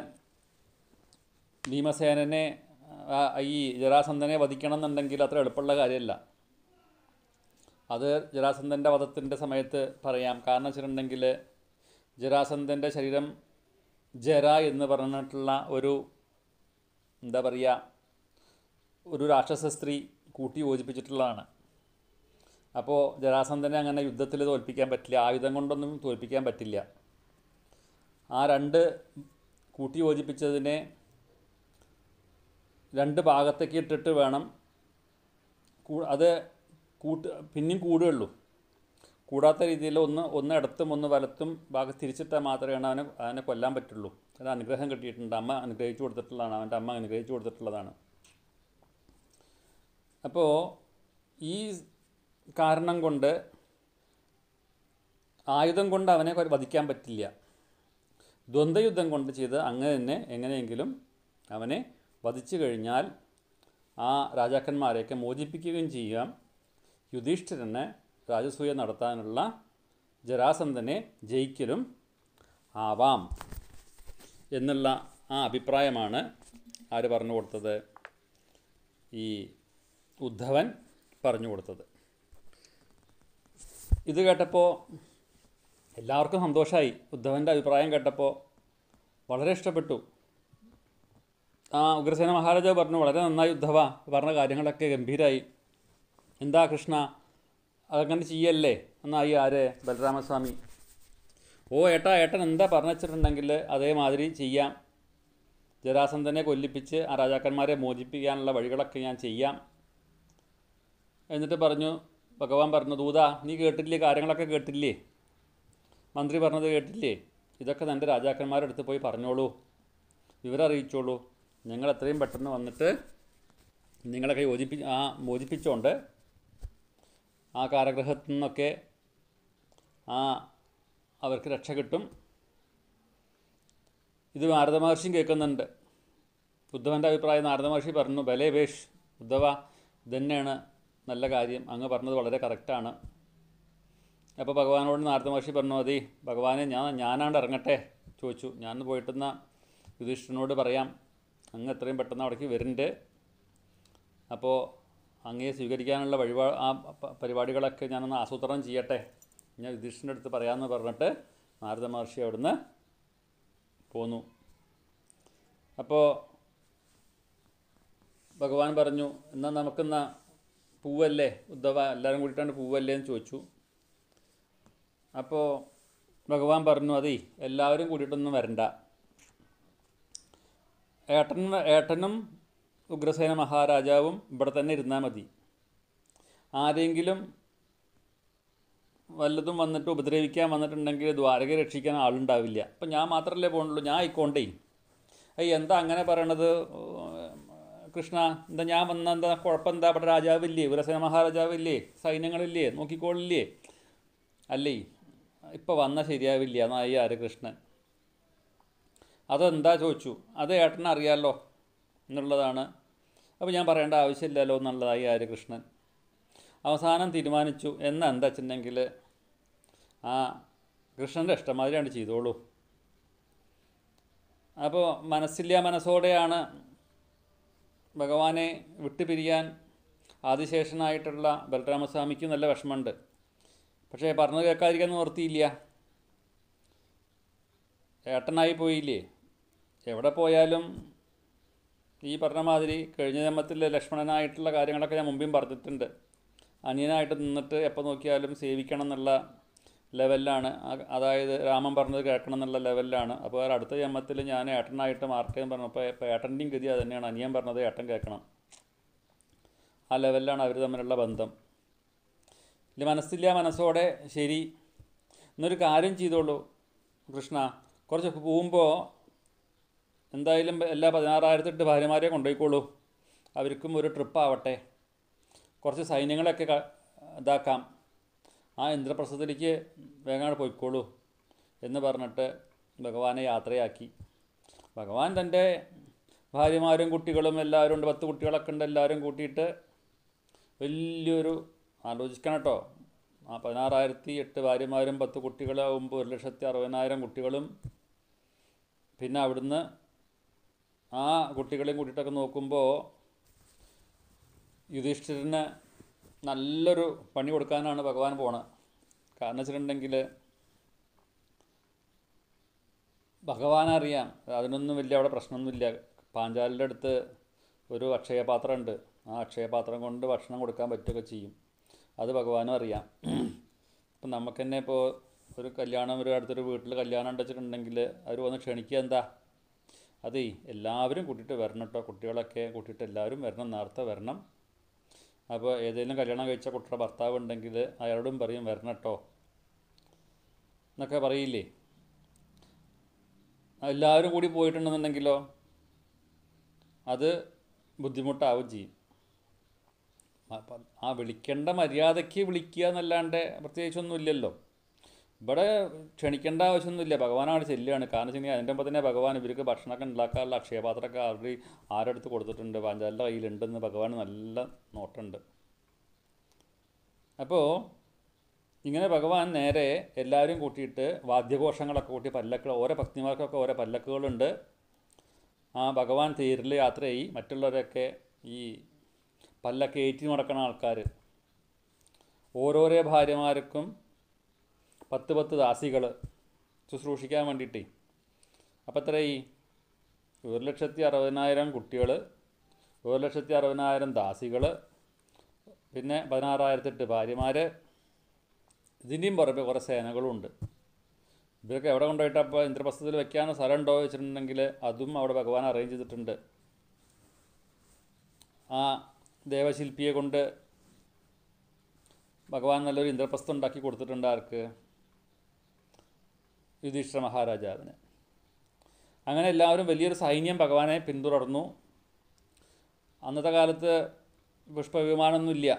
ഭീമസേനനെ ആ, ഈ ജരാസന്ധനെ വധിക്കണം എന്നുണ്ടെങ്കിൽ അത്ര എളുപ്പമുള്ള കാര്യമല്ല അത് ജരാസന്ധൻ്റെ വധത്തിൻ്റെ സമയത്ത് പറയാം കാരണം വെച്ചിട്ടുണ്ടെങ്കിൽ ജരാസന്ധൻ്റെ ശരീരം ജര എന്ന് പറഞ്ഞിട്ടുള്ള ഒരു എന്താ പറയുക ഒരു രാക്ഷസ സ്ത്രീ കൂട്ടി യോജിപ്പിച്ചിട്ടുള്ളതാണ് അപ്പോൾ ജരാസന്ധനെ അങ്ങനെ യുദ്ധത്തിൽ തോൽപ്പിക്കാൻ പറ്റില്ല ആയുധം കൊണ്ടൊന്നും തോൽപ്പിക്കാൻ പറ്റില്ല ആ രണ്ട് കൂട്ടി യോജിപ്പിച്ചതിനെ രണ്ട് ഭാഗത്തേക്ക് ഇട്ടിട്ട് വേണം കൂ- അത് കൂട്ട് പിന്നെയും കൂടുകയുള്ളൂ കൂടാത്ത രീതിയിൽ ഒന്ന് ഒന്ന് ഇടത്തും ഒന്ന് വലത്തും ഭാഗം തിരിച്ചിട്ടാൽ മാത്രമേ അവനെ അവനെ കൊല്ലാൻ പറ്റുള്ളൂ അത് അനുഗ്രഹം കിട്ടിയിട്ടുണ്ട് അമ്മ അനുഗ്രഹിച്ചു കൊടുത്തിട്ടുള്ളതാണ് അവൻ്റെ അമ്മ അനുഗ്രഹിച്ചു കൊടുത്തിട്ടുള്ളതാണ് അപ്പോൾ ഈ കാരണം കൊണ്ട് ആയുധം കൊണ്ട് അവനെ കൊ- വധിക്കാൻ പറ്റില്ല ദ്വന്ദ്വയുദ്ധം കൊണ്ട് ചെയ്ത് അങ്ങനെ തന്നെ എങ്ങനെയെങ്കിലും അവനെ വധിച്ചു കഴിഞ്ഞാൽ ആ രാജാക്കന്മാരെയൊക്കെ മോചിപ്പിക്കുകയും ചെയ്യാം യുധിഷ്ഠിരന് രാജസൂയ നടത്താനുള്ള ജരാസന്ധനെ ജയിക്കലും ആവാം എന്നുള്ള ആ അഭിപ്രായമാണ് ആര് പറഞ്ഞു കൊടുത്തത് ഈ ഉദ്ധവൻ പറഞ്ഞു കൊടുത്തത് ഇത് കേട്ടപ്പോൾ എല്ലാവർക്കും സന്തോഷമായി ഉദ്ധവൻ്റെ അഭിപ്രായം കേട്ടപ്പോൾ വളരെ ഇഷ്ടപ്പെട്ടു ആ ഉഗ്രസേന മഹാരാജാവ് പറഞ്ഞു വളരെ നന്നായി ഉദ്ധവ പറഞ്ഞ കാര്യങ്ങളൊക്കെ ഗംഭീരമായി എന്താ കൃഷ്ണ അതങ്ങനെ ചെയ്യല്ലേ എന്നായി ആര് ബലരാമസ്വാമി ഓ ഏട്ടാ ഏട്ടൻ എന്താ പറഞ്ഞു വെച്ചിട്ടുണ്ടെങ്കിൽ അതേമാതിരി ചെയ്യാം ജരാസന്ധനെ കൊല്ലിപ്പിച്ച് ആ രാജാക്കന്മാരെ മോചിപ്പിക്കാനുള്ള വഴികളൊക്കെ ഞാൻ ചെയ്യാം എന്നിട്ട് പറഞ്ഞു ഭഗവാൻ പറഞ്ഞു ദൂത നീ കേട്ടില്ലേ കാര്യങ്ങളൊക്കെ കേട്ടില്ലേ മന്ത്രി പറഞ്ഞത് കേട്ടില്ലേ ഇതൊക്കെ തൻ്റെ രാജാക്കന്മാരുടെ അടുത്ത് പോയി പറഞ്ഞോളൂ വിവരം അറിയിച്ചോളൂ ഞങ്ങൾ എത്രയും പെട്ടെന്ന് വന്നിട്ട് നിങ്ങളൊക്കെ യോജിപ്പി ആ മോചിപ്പിച്ചുകൊണ്ട് ആ കാരാഗ്രഹത്തിൽ നിന്നൊക്കെ ആ അവർക്ക് രക്ഷ കിട്ടും ഇത് നാരദ മഹർഷിയും കേൾക്കുന്നുണ്ട് ഉദ്ധവൻ്റെ അഭിപ്രായം നാരദ മഹർഷി പറഞ്ഞു ബലേ വേഷ് ഉദ്ധവ ഇതന്നെയാണ് നല്ല കാര്യം അങ്ങ് പറഞ്ഞത് വളരെ കറക്റ്റാണ് അപ്പോൾ ഭഗവാനോട് നാരദ മഹർഷി പറഞ്ഞു മതി ഭഗവാനെ ഞാൻ ഞാനാണ്ട് ഇറങ്ങട്ടെ ചോദിച്ചു ഞാൻ പോയിട്ടെന്ന യുധിഷ്ഠിരനോട് പറയാം അങ്ങ് എത്രയും പെട്ടെന്ന് അവിടേക്ക് വരുന്നുണ്ട് അപ്പോൾ അങ്ങയെ സ്വീകരിക്കാനുള്ള വഴിപാ ആ പ- പരിപാടികളൊക്കെ ഞാനൊന്ന് ആസൂത്രണം ചെയ്യട്ടെ ഞാൻ യുധിഷ്ഠിരൻ്റെ അടുത്ത് പറയാമെന്ന് പറഞ്ഞിട്ട് നാരദ മഹർഷി അവിടുന്ന് പോന്നു അപ്പോൾ ഭഗവാൻ പറഞ്ഞു എന്നാൽ നമുക്കെന്നാ പൂവല്ലേ ഉദ്ധവ എല്ലാവരും കൂടിയിട്ടാണ് പൂവല്ലേ എന്ന് ചോദിച്ചു അപ്പോൾ ഭഗവാൻ പറഞ്ഞു അതേ എല്ലാവരും കൂടിയിട്ടൊന്നും വരണ്ട ഏട്ടൻ ഏട്ടനും ഉഗ്രസേന മഹാരാജാവും ഇവിടെ തന്നെ ഇരുന്നാൽ മതി ആരെങ്കിലും വല്ലതും വന്നിട്ട് ഉപദ്രവിക്കാൻ വന്നിട്ടുണ്ടെങ്കിൽ ദ്വാരക രക്ഷിക്കാൻ ആളുണ്ടാവില്ല അപ്പം ഞാൻ മാത്രമല്ലേ പോകുന്നുള്ളൂ ഞാൻ ആയിക്കോണ്ടേ അയ്യ എന്താ അങ്ങനെ പറയണത് കൃഷ്ണ എന്താ ഞാൻ വന്ന എന്താ കുഴപ്പം എന്താ ഇവിടെ രാജാവില്ലേ വിരസന മഹാരാജാവില്ലേ സൈന്യങ്ങളില്ലേ നോക്കിക്കോളില്ലേ അല്ലേ ഇപ്പം വന്നാൽ ശരിയാവില്ല എന്നായി ആര് കൃഷ്ണൻ അതെന്താ ചോദിച്ചു അത് ഏട്ടന് അറിയാമല്ലോ എന്നുള്ളതാണ് അപ്പോൾ ഞാൻ പറയേണ്ട ആവശ്യമില്ലല്ലോ എന്നുള്ളതായി ആര് കൃഷ്ണൻ അവസാനം തീരുമാനിച്ചു എന്ന് എന്താ വെച്ചിട്ടുണ്ടെങ്കിൽ ആ കൃഷ്ണൻ്റെ ഇഷ്ടമാതിരിയാണ് ചെയ്തോളൂ അപ്പോൾ മനസ്സില്ല മനസ്സോടെയാണ് ഭഗവാനെ വിട്ടുപിരിയാൻ ആദിശേഷനായിട്ടുള്ള ബലരാമസ്വാമിക്ക് നല്ല വിഷമമുണ്ട് പക്ഷേ പറഞ്ഞു കേൾക്കാതിരിക്കാൻ നിവർത്തിയില്ല ഏട്ടനായി പോയില്ലേ എവിടെ പോയാലും ഈ പറഞ്ഞ മാതിരി കഴിഞ്ഞ ജന്മത്തിൽ ലക്ഷ്മണനായിട്ടുള്ള കാര്യങ്ങളൊക്കെ ഞാൻ മുമ്പേയും പറഞ്ഞിട്ടുണ്ട് അനിയനായിട്ട് നിന്നിട്ട് എപ്പോൾ നോക്കിയാലും സേവിക്കണം എന്നുള്ള ലെവലിലാണ് ആ- അതായത് രാമൻ പറഞ്ഞത് കേൾക്കണം എന്നുള്ള ലെവലിലാണ് അപ്പോൾ അടുത്ത ജന്മത്തിൽ ഞാൻ ഏട്ടനായിട്ട് മാർട്ടേൻ പറഞ്ഞു അപ്പോൾ ഇപ്പോൾ ഏട്ടൻ്റെയും ഗതി അത് തന്നെയാണ് അനിയൻ പറഞ്ഞത് ഏട്ടൻ കേൾക്കണം ആ ലെവലിലാണ് അവർ തമ്മിലുള്ള ബന്ധം ഇല്ല മനസ്സില്ല മനസ്സോടെ ശരി എന്നൊരു കാര്യം ചെയ്തോളൂ കൃഷ്ണ കുറച്ച് പോകുമ്പോൾ എന്തായാലും എല്ലാ പതിനാറായിരത്തെട്ട് ഭാര്യമാരെ കൊണ്ടുപോയിക്കോളൂ അവർക്കും ഒരു ട്രിപ്പ് ആവട്ടെ കുറച്ച് സൈന്യങ്ങളൊക്കെ ക- ഇതാക്കാം ആ ഇന്ദ്രപ്രസ്ഥത്തിലേക്ക് വേഗം പോയിക്കോളൂ എന്ന് പറഞ്ഞിട്ട് ഭഗവാനെ യാത്രയാക്കി ഭഗവാൻ തൻ്റെ ഭാര്യമാരും കുട്ടികളും എല്ലാവരും ഉണ്ട് പത്ത് കുട്ടികളൊക്കെ ഉണ്ട് എല്ലാവരും കൂട്ടിയിട്ട് വലിയൊരു ആലോചിക്കണം കേട്ടോ ആ പതിനാറായിരത്തി എട്ട് ഭാര്യമാരും പത്ത് കുട്ടികളാകുമ്പോൾ ഒരു ലക്ഷത്തി അറുപതിനായിരം കുട്ടികളും പിന്നെ അവിടുന്ന് ആ കുട്ടികളെയും കൂട്ടിയിട്ടൊക്കെ നോക്കുമ്പോൾ യുധിഷ്ഠിരന് നല്ലൊരു പണി കൊടുക്കാനാണ് ഭഗവാൻ പോണത് കാരണം വെച്ചിട്ടുണ്ടെങ്കിൽ ഭഗവാൻ അറിയാം അതിനൊന്നും വലിയ അവിടെ പ്രശ്നമൊന്നുമില്ല പാഞ്ചാലിൻ്റെ അടുത്ത് ഒരു അക്ഷയപാത്രം ഉണ്ട് ആ അക്ഷയപാത്രം കൊണ്ട് ഭക്ഷണം കൊടുക്കാൻ പറ്റുകയൊക്കെ ചെയ്യും അത് ഭഗവാനും അറിയാം ഇപ്പം നമുക്ക് തന്നെ ഇപ്പോൾ ഒരു കല്യാണം ഒരു അടുത്തൊരു വീട്ടിൽ കല്യാണം വെച്ചിട്ടുണ്ടെങ്കിൽ അവർ വന്ന് ക്ഷണിക്കുക എന്താ അതേ എല്ലാവരും കൂട്ടിയിട്ട് വരണം കേട്ടോ കുട്ടികളൊക്കെ കൂട്ടിയിട്ട് എല്ലാവരും വരണം നേരത്തെ വരണം അപ്പോൾ ഏതെങ്കിലും കല്യാണം കഴിച്ച കുട്ടിയുടെ ഭർത്താവ് ഉണ്ടെങ്കിൽ അയാളോടും പറയും വരണം കേട്ടോ എന്നൊക്കെ പറയില്ലേ എല്ലാവരും കൂടി പോയിട്ടുണ്ടെന്നുണ്ടെങ്കിലോ അത് ബുദ്ധിമുട്ടാവും ചെയ്യും അപ്പം ആ വിളിക്കേണ്ട മര്യാദയ്ക്ക് വിളിക്കുക എന്നല്ലാണ്ട് പ്രത്യേകിച്ചൊന്നും ഇല്ലല്ലോ ഇവിടെ ക്ഷണിക്കേണ്ട ആവശ്യമൊന്നുമില്ല ഭഗവാനാണ് ചെല്ലുകയാണ് കാരണം വെച്ചാൽ അതിൻ്റെ ഒപ്പം തന്നെ ഭഗവാൻ ഇവർക്ക് ഭക്ഷണമൊക്കെ ഉണ്ടാക്കാനുള്ള അക്ഷയപാത്രമൊക്കെ ആൾറെഡി ആരെടുത്ത് കൊടുത്തിട്ടുണ്ട് പാഞ്ചാലിൻ്റെ കയ്യിലുണ്ടെന്ന് ഭഗവാൻ നല്ല നോട്ടുണ്ട് അപ്പോൾ ഇങ്ങനെ ഭഗവാൻ നേരെ എല്ലാവരും കൂട്ടിയിട്ട് വാദ്യഘോഷങ്ങളൊക്കെ കൂട്ടി പല്ലക്കുകൾ ഓരോ ഭക്തിമാർക്കൊക്കെ ഓരോ പല്ലക്കുകളുണ്ട് ആ ഭഗവാൻ തേരിൽ യാത്ര ചെയ്യി മറ്റുള്ളവരൊക്കെ ഈ പല്ലൊക്കെ ഏറ്റി നടക്കുന്ന ആൾക്കാർ ഓരോരോ ഭാര്യമാർക്കും പത്ത് പത്ത് ദാസികൾ ശുശ്രൂഷിക്കാൻ വേണ്ടിയിട്ടേ അപ്പോൾ എത്രയായി ഒരു ലക്ഷത്തി അറുപതിനായിരം കുട്ടികൾ ഒരു ലക്ഷത്തി അറുപതിനായിരം ദാസികൾ പിന്നെ പതിനാറായിരത്തെട്ട് ഭാര്യമാർ ഇതിൻ്റെയും പുറമെ കുറേ സേനകളുണ്ട് ഇവരൊക്കെ എവിടെ കൊണ്ടുപോയിട്ട് അപ്പോൾ ഇന്ദ്രപ്രസ്ഥത്തിൽ വെക്കാൻ സ്ഥലം ഉണ്ടോ വെച്ചിട്ടുണ്ടെങ്കിൽ അതും അവിടെ ഭഗവാൻ അറേഞ്ച് ചെയ്തിട്ടുണ്ട് ആ ദേവശില്പിയെ കൊണ്ട് ഭഗവാൻ നല്ലൊരു ഇന്ദ്രപ്രസ്ഥം ഉണ്ടാക്കി കൊടുത്തിട്ടുണ്ട് ആർക്ക് യുധിഷ്ഠിര മഹാരാജാവിന് അങ്ങനെ എല്ലാവരും വലിയൊരു സൈന്യം ഭഗവാനെ പിന്തുടർന്നു അന്നത്തെ കാലത്ത് പുഷ്പവിമാനമൊന്നുമില്ല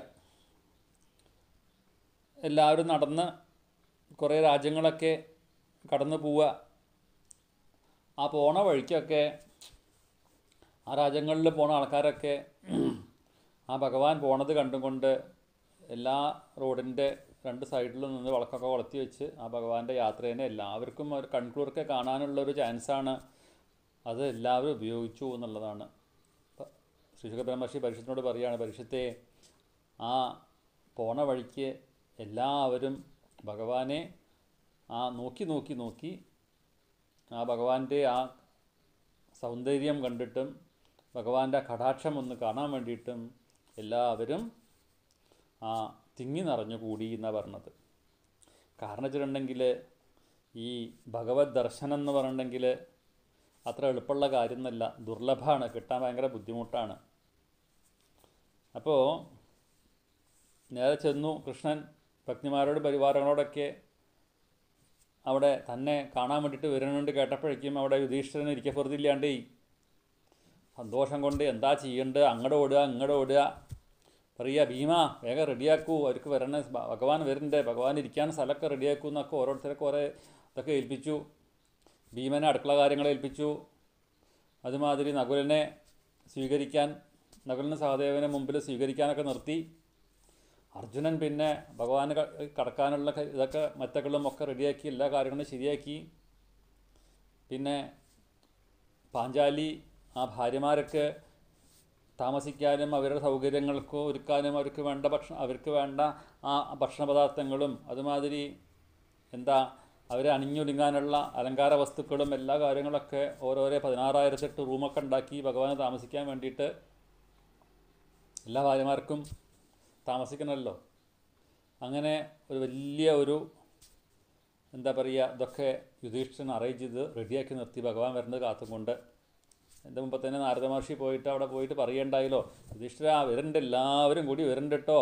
എല്ലാവരും നടന്ന് കുറേ രാജ്യങ്ങളൊക്കെ കടന്നു പോവുക ആ പോണ വഴിക്കൊക്കെ ആ രാജ്യങ്ങളിൽ പോണ ആൾക്കാരൊക്കെ ആ ഭഗവാൻ പോണത് കണ്ടുകൊണ്ട് എല്ലാ റോഡിൻ്റെ രണ്ട് സൈഡിലും നിന്ന് വിളക്കൊക്കെ വളർത്തി വെച്ച് ആ ഭഗവാന്റെ യാത്രേനെ എല്ലാവർക്കും ഒരു കൺക്ലൂർക്കെ കാണാനുള്ളൊരു ചാൻസാണ് അത് എല്ലാവരും ഉപയോഗിച്ചു എന്നുള്ളതാണ് ശ്രീശുഖ മഹർഷി പരിഷത്തിനോട് പറയുകയാണ് പരിഷത്തെ ആ പോണ വഴിക്ക് എല്ലാവരും ഭഗവാനെ ആ നോക്കി നോക്കി നോക്കി ആ ഭഗവാന്റെ ആ സൗന്ദര്യം കണ്ടിട്ടും ഭഗവാന്റെ ആ കടാക്ഷം ഒന്ന് കാണാൻ വേണ്ടിയിട്ടും എല്ലാവരും ആ തിങ്ങി നിറഞ്ഞു കൂടി എന്നാണ് പറഞ്ഞത് കാരണം വെച്ചിട്ടുണ്ടെങ്കിൽ ഈ ഭഗവത് ദർശനം എന്ന് പറഞ്ഞിട്ടുണ്ടെങ്കിൽ അത്ര എളുപ്പമുള്ള കാര്യമൊന്നുമല്ല ദുർലഭമാണ് കിട്ടാൻ ഭയങ്കര ബുദ്ധിമുട്ടാണ് അപ്പോൾ നേരെ ചെന്നു കൃഷ്ണൻ ഭക്തിമാരോട് പരിവാരങ്ങളോടൊക്കെ അവിടെ തന്നെ കാണാൻ വേണ്ടിയിട്ട് വരുന്നുണ്ട് കേട്ടപ്പോഴേക്കും അവിടെ യുധിഷ്ഠിരൻ ഇരിക്കപ്പുറത്തില്ലാണ്ടേ സന്തോഷം കൊണ്ട് എന്താ ചെയ്യേണ്ടത് അങ്ങടെ ഓടുക ഇങ്ങടെ ഓടുക പറയുക ഭീമ വേഗം റെഡിയാക്കൂ അവർക്ക് വരണ ഭഗവാൻ വരുന്നുണ്ട് ഭഗവാൻ ഇരിക്കാൻ സ്ഥലമൊക്കെ റെഡിയാക്കൂ എന്നൊക്കെ ഓരോരുത്തരൊക്കെ കുറേ ഇതൊക്കെ ഏൽപ്പിച്ചു ഭീമനെ അടുക്കള കാര്യങ്ങൾ ഏൽപ്പിച്ചു അതുമാതിരി നകുലനെ സ്വീകരിക്കാൻ നകുലനെ സഹദേവനെ മുമ്പിൽ സ്വീകരിക്കാനൊക്കെ നിർത്തി അർജുനൻ പിന്നെ ഭഗവാന് ക- കടക്കാനുള്ള ക- ഇതൊക്കെ മെത്തകളും ഒക്കെ റെഡിയാക്കി എല്ലാ കാര്യങ്ങളും ശരിയാക്കി പിന്നെ പാഞ്ചാലി ആ ഭാര്യമാരൊക്കെ താമസിക്കാനും അവരുടെ സൗകര്യങ്ങൾക്ക് ഒരുക്കാനും അവർക്ക് വേണ്ട ഭക്ഷണം അവർക്ക് വേണ്ട ആ ഭക്ഷണ പദാർത്ഥങ്ങളും അതുമാതിരി എന്താ അവരെ അണിഞ്ഞൊരുങ്ങാനുള്ള അലങ്കാര വസ്തുക്കളും എല്ലാ കാര്യങ്ങളൊക്കെ ഓരോരോ പതിനാറായിരത്തെട്ട് റൂമൊക്കെ ഉണ്ടാക്കി ഭഗവാന് താമസിക്കാൻ വേണ്ടിയിട്ട് എല്ലാ ഭാര്യമാർക്കും താമസിക്കണമല്ലോ അങ്ങനെ ഒരു വലിയ ഒരു എന്താ പറയുക ഇതൊക്കെ യുധിഷ്ഠിരൻ അറേഞ്ച് ചെയ്ത് റെഡിയാക്കി നിർത്തി ഭഗവാൻ വരുന്നത് കാത്തുകൊണ്ട് എൻ്റെ മുമ്പ് തന്നെ നാരദ മഹർഷി പോയിട്ട് അവിടെ പോയിട്ട് പറയണ്ടായല്ലോ യുധിഷ്ഠിര വരുന്നുണ്ട് എല്ലാവരും കൂടി വരുന്നുണ്ട് കേട്ടോ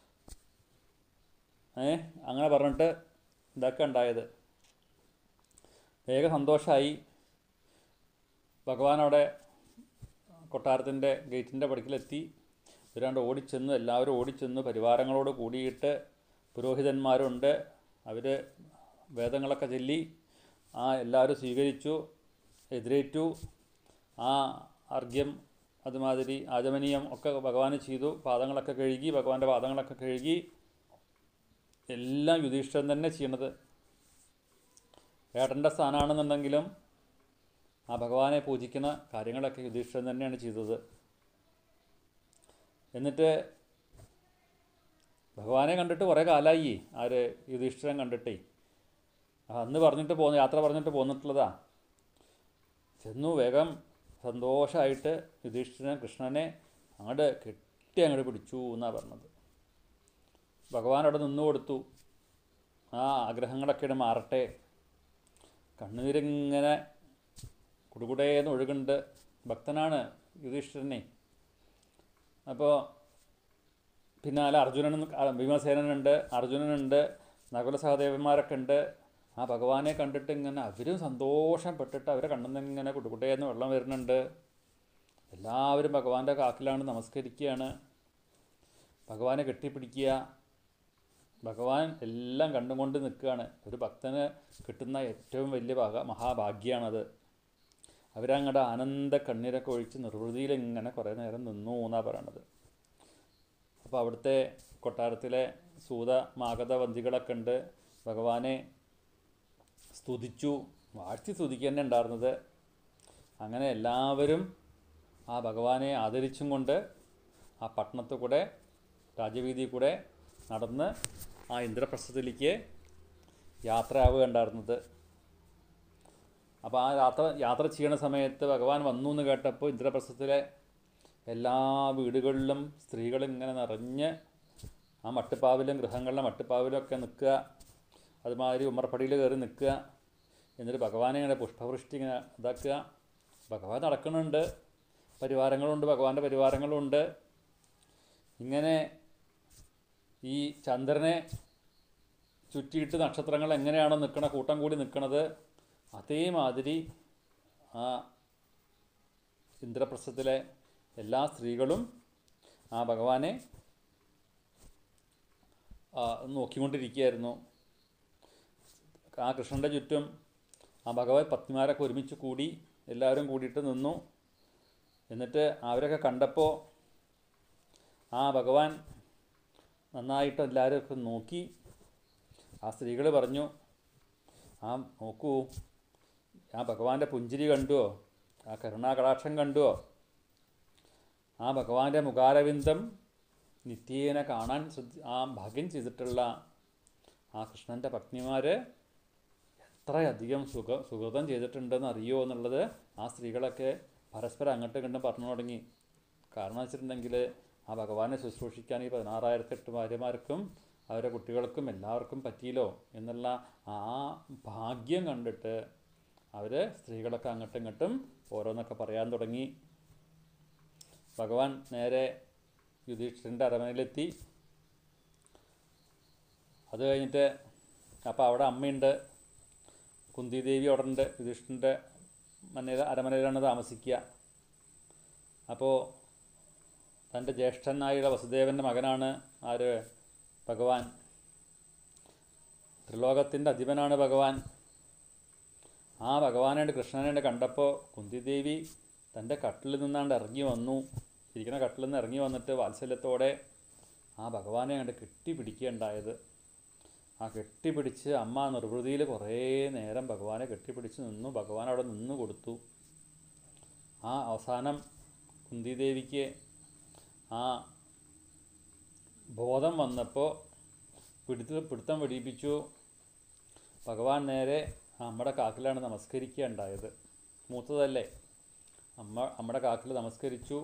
ഏ അങ്ങനെ പറഞ്ഞിട്ട് ഇതൊക്കെ ഉണ്ടായത് വേഗം സന്തോഷമായി ഭഗവാൻ അവിടെ കൊട്ടാരത്തിൻ്റെ ഗേറ്റിൻ്റെ പടിക്കലെത്തി ഇവരാണ്ട് ഓടിച്ചെന്നു എല്ലാവരും ഓടിച്ചെന്നു പരിവാരങ്ങളോട് കൂടിയിട്ട് പുരോഹിതന്മാരുണ്ട് അവർ വേദങ്ങളൊക്കെ ചൊല്ലി ആ എല്ലാവരും സ്വീകരിച്ചു എതിരേറ്റു ആ അർഘ്യം അതുമാതിരി ആചമനീയം ഒക്കെ ഭഗവാന് ചെയ്തു പാദങ്ങളൊക്കെ കഴുകി ഭഗവാന്റെ പാദങ്ങളൊക്കെ കഴുകി എല്ലാം യുധിഷ്ഠിരൻ തന്നെ ചെയ്യണത് ഏട്ടൻ്റെ സ്ഥാനമാണെന്നുണ്ടെങ്കിലും ആ ഭഗവാനെ പൂജിക്കുന്ന കാര്യങ്ങളൊക്കെ യുധിഷ്ഠിരൻ തന്നെയാണ് ചെയ്തത് എന്നിട്ട് ഭഗവാനെ കണ്ടിട്ട് കുറേ കാലമായി ആര് യുധിഷ്ഠിരൻ കണ്ടിട്ടേ ആ, അന്ന് പറഞ്ഞിട്ട് പോന്ന് യാത്ര പറഞ്ഞിട്ട് പോന്നിട്ടുള്ളതാ ചെന്നു വേഗം സന്തോഷമായിട്ട് യുധിഷ്ഠിരൻ കൃഷ്ണനെ അങ്ങോട്ട് കെട്ടി അങ്ങോട്ട് പിടിച്ചു എന്നാണ് പറഞ്ഞത് ഭഗവാൻ അവിടെ നിന്നു കൊടുത്തു ആ ആഗ്രഹങ്ങളൊക്കെ ഇടെ മാറട്ടെ കണ്ണുനീരിങ്ങനെ കുടുകുടേന്ന് ഒഴുകുന്നുണ്ട് ഭക്തനാണ് യുധിഷ്ഠിരനെ അപ്പോൾ പിന്നാലെ അർജുനൻ ഭീമസേനനുണ്ട് അർജുനനുണ്ട് നകുല സഹദേവന്മാരൊക്കെ ഉണ്ട് ആ ഭഗവാനെ കണ്ടിട്ട് ഇങ്ങനെ അവരും സന്തോഷപ്പെട്ടിട്ട് അവരെ കണ്ണുനിന്ന് ഇങ്ങനെ കുട്ടുകുട്ടേന്ന് വെള്ളം വരുന്നുണ്ട് എല്ലാവരും ഭഗവാന്റെ കാക്കിലാണ് നമസ്കരിക്കുകയാണ് ഭഗവാനെ കെട്ടിപ്പിടിക്കുക ഭഗവാൻ എല്ലാം കണ്ടുകൊണ്ട് നിൽക്കുകയാണ് ഒരു ഭക്തന് കിട്ടുന്ന ഏറ്റവും വലിയ ഭാഗ മഹാഭാഗ്യമാണത് അവരങ്ങടെ ആനന്ദ കണ്ണീരൊക്കെ ഒഴിച്ച് നിർവൃതിയിൽ ഇങ്ങനെ കുറേ നേരം നിന്നു എന്നാണ് പറയണത് അപ്പോൾ അവിടുത്തെ കൊട്ടാരത്തിലെ സൂത മാഗത വന്തികളൊക്കെ ഉണ്ട് ഭഗവാനെ സ്തുതിച്ചു വാഴ്ത്തി സ്തുതിക്കുക തന്നെ ഉണ്ടായിരുന്നത് അങ്ങനെ എല്ലാവരും ആ ഭഗവാനെ ആദരിച്ചും കൊണ്ട് ആ പട്ടണത്തിൽ കൂടെ രാജവീതി കൂടെ നടന്ന് ആ ഇന്ദ്രപ്രസ്ഥത്തിലേക്ക് യാത്രയാവുക ഉണ്ടായിരുന്നത് അപ്പോൾ ആ യാത്ര യാത്ര ചെയ്യണ സമയത്ത് ഭഗവാൻ വന്നു എന്ന് കേട്ടപ്പോൾ ഇന്ദ്രപ്രസ്ഥത്തിലെ എല്ലാ വീടുകളിലും സ്ത്രീകൾ ഇങ്ങനെ നിറഞ്ഞ് ആ മട്ടുപ്പാവിലും ഗൃഹങ്ങളിലെ മട്ടുപ്പാവിലും ഒക്കെ നിൽക്കുക അതുമാതിരി ഉമ്മറപ്പടിയിൽ കയറി നിൽക്കുക എന്നിട്ട് ഭഗവാനെ ഇങ്ങനെ പുഷ്പവൃഷ്ടി ഇങ്ങനെ ഇതാക്കുക ഭഗവാൻ നടക്കുന്നുണ്ട് പരിവാരങ്ങളുണ്ട് ഭഗവാന്റെ പരിവാരങ്ങളുണ്ട് ഇങ്ങനെ ഈ ചന്ദ്രനെ ചുറ്റിയിട്ട് നക്ഷത്രങ്ങൾ എങ്ങനെയാണോ നിൽക്കണ കൂട്ടം കൂടി നിൽക്കണത് അതേമാതിരി ആ ഇന്ദ്രപ്രസ്ഥത്തിലെ എല്ലാ സ്ത്രീകളും ആ ഭഗവാനെ ആ, നോക്കിക്കൊണ്ടിരിക്കുകയായിരുന്നു ആ കൃഷ്ണൻ്റെ ചുറ്റും ആ ഭഗവത് പത്നിമാരൊക്കെ ഒരുമിച്ച് കൂടി എല്ലാവരും കൂടിയിട്ട് നിന്നു എന്നിട്ട് അവരൊക്കെ കണ്ടപ്പോൾ ആ ഭഗവാൻ നന്നായിട്ട് എല്ലാവരും ഒക്കെ നോക്കി ആ സ്ത്രീകൾ പറഞ്ഞു ആ നോക്കൂ ആ ഭഗവാന്റെ പുഞ്ചിരി കണ്ടുവോ ആ കരുണാകടാക്ഷം കണ്ടുവോ ആ ഭഗവാന്റെ മുഖാരവിന്ദം നിത്യേന കാണാൻ ശ്രദ്ധ ആ ഭാഗ്യം ചെയ്തിട്ടുള്ള ആ കൃഷ്ണൻ്റെ പത്നിമാർ എത്രയധികം സുഖ സുഹൃതം ചെയ്തിട്ടുണ്ടെന്ന് അറിയോ എന്നുള്ളത് ആ സ്ത്രീകളൊക്കെ പരസ്പരം അങ്ങോട്ടും ഇങ്ങോട്ടും പറഞ്ഞു തുടങ്ങി കാരണം വെച്ചിട്ടുണ്ടെങ്കിൽ ആ ഭഗവാനെ ശുശ്രൂഷിക്കാൻ ഈ പതിനാറായിരത്തെട്ട് ഭാര്യമാർക്കും അവരുടെ കുട്ടികൾക്കും എല്ലാവർക്കും പറ്റിയല്ലോ എന്നുള്ള ആ ഭാഗ്യം കണ്ടിട്ട് അവർ സ്ത്രീകളൊക്കെ അങ്ങോട്ടും ഇങ്ങോട്ടും ഓരോന്നൊക്കെ പറയാൻ തുടങ്ങി ഭഗവാൻ നേരെ യുധിഷ്ഠിരൻ്റെ അരമനയിലെത്തി അത് കഴിഞ്ഞിട്ട് അപ്പോൾ അവിടെ അമ്മയുണ്ട് കുന്തിദേവി അവിടെ ഉണ്ട് യുധിഷ്ഠിരൻ്റെ മനയിൽ അരമനയിലാണ് താമസിക്കുക അപ്പോൾ തൻ്റെ ജ്യേഷ്ഠനായുള്ള വസുദേവൻ്റെ മകനാണ് ആര് ഭഗവാൻ ത്രിലോകത്തിൻ്റെ അധിപനാണ് ഭഗവാൻ ആ ഭഗവാനെ കൃഷ്ണനെ കണ്ടപ്പോൾ കുന്തിദേവി തൻ്റെ കട്ടിലിൽ നിന്നാണ്ട് ഇറങ്ങി വന്നു ഇരിക്കുന്ന കട്ടിലിൽ നിന്ന് ഇറങ്ങി വന്നിട്ട് വാത്സല്യത്തോടെ ആ ഭഗവാനെ കണ്ട് കെട്ടിപ്പിടിക്കുകയുണ്ടായത് ആ കെട്ടിപ്പിടിച്ച് അമ്മ നിർവൃതിയിൽ കുറേ നേരം ഭഗവാനെ കെട്ടിപ്പിടിച്ച് നിന്നു ഭഗവാൻ അവിടെ നിന്നു കൊടുത്തു ആ അവസാനം കുന്തിദേവിക്ക് ആ ബോധം വന്നപ്പോൾ പിടുത്ത പിടുത്തം വെടിയിപ്പിച്ചു ഭഗവാൻ നേരെ നമ്മുടെ കാക്കിലാണ് നമസ്കരിക്കുക ഉണ്ടായത് മൂത്തതല്ലേ അമ്മ നമ്മുടെ കാക്കിൽ നമസ്കരിച്ചു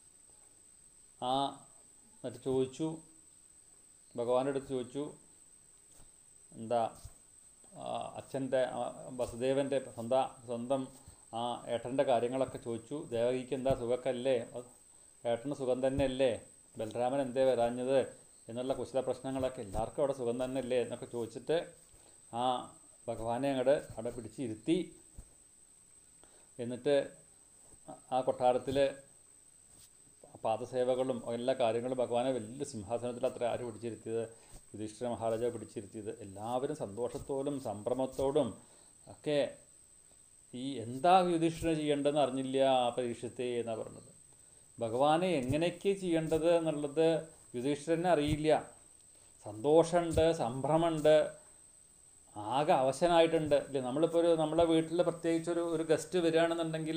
ആ എന്നിട്ട് ചോദിച്ചു ഭഗവാന്റെ അടുത്ത് ചോദിച്ചു എന്താ അച്ഛൻ്റെ വസുദേവൻ്റെ സ്വന്തം സ്വന്തം ആ ഏട്ടൻ്റെ കാര്യങ്ങളൊക്കെ ചോദിച്ചു ദേവകിക്ക് എന്താ സുഖക്കല്ലേ ഏട്ടന് സുഖം തന്നെയല്ലേ ബലരാമൻ എന്തേ വരാഞ്ഞത് എന്നുള്ള കുശല പ്രശ്നങ്ങളൊക്കെ എല്ലാവർക്കും അവിടെ സുഖം തന്നെയല്ലേ എന്നൊക്കെ ചോദിച്ചിട്ട് ആ ഭഗവാനെ അങ്ങോട്ട് അവിടെ പിടിച്ചിരുത്തി എന്നിട്ട് ആ കൊട്ടാരത്തിൽ പാദസേവകളും എല്ലാ കാര്യങ്ങളും ഭഗവാനെ വലിയ സിംഹാസനത്തിൽ അത്ര ആര് പിടിച്ചിരുത്തിയത് യുധിഷ്ഠിര മഹാരാജാവ് പിടിച്ചിരുത്തിയത് എല്ലാവരും സന്തോഷത്തോടും സംഭ്രമത്തോടും ഒക്കെ ഈ എന്താ യുധിഷ്ഠിരൻ ചെയ്യേണ്ടതെന്ന് അറിഞ്ഞില്ല ആ പരീക്ഷത്തെ എന്നാണ് പറഞ്ഞത് ഭഗവാനെ എങ്ങനെയൊക്കെ ചെയ്യേണ്ടത് എന്നുള്ളത് യുധിഷ്ഠിരനെ അറിയില്ല സന്തോഷമുണ്ട് സംഭ്രമമുണ്ട് ആകെ അവശനായിട്ടുണ്ട് ഇല്ലേ നമ്മളിപ്പോൾ ഒരു നമ്മളെ വീട്ടിൽ പ്രത്യേകിച്ച് ഒരു ഒരു ഗസ്റ്റ് വരികയാണെന്നുണ്ടെങ്കിൽ